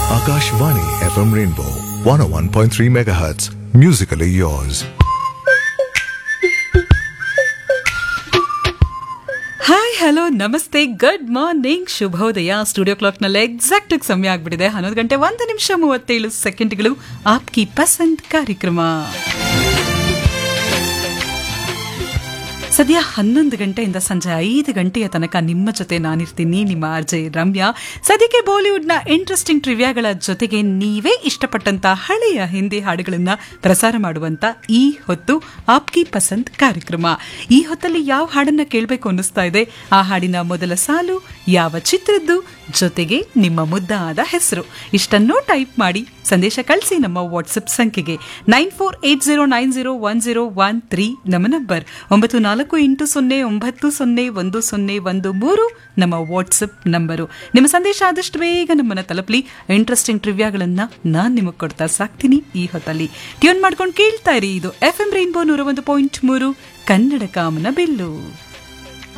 Akashvani FM Rainbow 101.3 MHz. Musically yours. Hi hello ನಮಸ್ತೆ good morning studio ಸ್ಟುಡಿಯೋ ಕ್ಲಾಕ್ನಲ್ಲಿ exact ಸಮಯ ಆಗ್ಬಿಟ್ಟಿದೆ ಹನ್ನೊಂದು ಗಂಟೆ ಒಂದು ನಿಮಿಷ ಮೂವತ್ತೇಳು ಸೆಕೆಂಡ್ಗಳು ಆಪ್ಕಿ ಪಸಂದ್ ಕಾರ್ಯಕ್ರಮ ಸದ್ಯ ಹನ್ನೊಂದು ಗಂಟೆಯಿಂದ ಸಂಜೆ ಐದು ಗಂಟೆಯ ತನಕ ನಿಮ್ಮ ಜೊತೆ ನಾನಿರ್ತೀನಿ ನಿಮ್ಮ ಆರ್ಜೆ ರಮ್ಯಾ ಸದ್ಯಕ್ಕೆ ಬಾಲಿವುಡ್ನ ಇಂಟ್ರೆಸ್ಟಿಂಗ್ ಟ್ರಿವ್ಯಾಗಳ ಜೊತೆಗೆ ನೀವೇ ಇಷ್ಟಪಟ್ಟಂತ ಹಳೆಯ ಹಿಂದಿ ಹಾಡುಗಳನ್ನ ಪ್ರಸಾರ ಮಾಡುವಂತ ಈ ಹೊತ್ತು ಆಪ್ಕಿ ಪಸಂದ್ ಕಾರ್ಯಕ್ರಮ ಈ ಹೊತ್ತಲ್ಲಿ ಯಾವ ಹಾಡನ್ನ ಕೇಳಬೇಕು ಅನ್ನಿಸ್ತಾ ಇದೆ ಆ ಹಾಡಿನ ಮೊದಲ ಸಾಲು ಯಾವ ಚಿತ್ರದ್ದು ಜೊತೆಗೆ ನಿಮ್ಮ ಮುದ್ದಾದ ಹೆಸರು ಇಷ್ಟನ್ನೂ ಟೈಪ್ ಮಾಡಿ ಸಂದೇಶ ಕಳಿಸಿ ನಮ್ಮ ವಾಟ್ಸಪ್ ಸಂಖ್ಯೆಗೆ nine four eight zero nine zero one zero one three ನಮ್ಮ ನಂಬರ್ ಒಂಬತ್ತು ನಾಲ್ಕು ಎಂಟು ಸೊನ್ನೆ ಒಂಬತ್ತು ಸೊನ್ನೆ ಒಂದು ಸೊನ್ನೆ ಒಂದು ಮೂರು ನಮ್ಮ ವಾಟ್ಸಪ್ ನಂಬರು ನಿಮ್ಮ ಸಂದೇಶ ಆದಷ್ಟು ಬೇಗ ನಮ್ಮನ್ನ ತಲುಪಲಿ ಇಂಟ್ರೆಸ್ಟಿಂಗ್ ಟ್ರಿವ್ಯಾಗಳನ್ನ ನಾನ್ ನಿಮಗೆ ಕೊಡ್ತಾ ಸಾಕ್ತೀನಿ ಈ ಹೊತ್ತಲ್ಲಿ ಟ್ಯೂನ್ ಮಾಡ್ಕೊಂಡು ಕೇಳ್ತಾ ಇರಿ ಇದು ಎಫ್ ಎಂ ರೈನ್ಬೋ ನೂರ ಒಂದು ಪಾಯಿಂಟ್ ಮೂರು ಕನ್ನಡ ಕಾಮನ ಬಿಲ್ಲು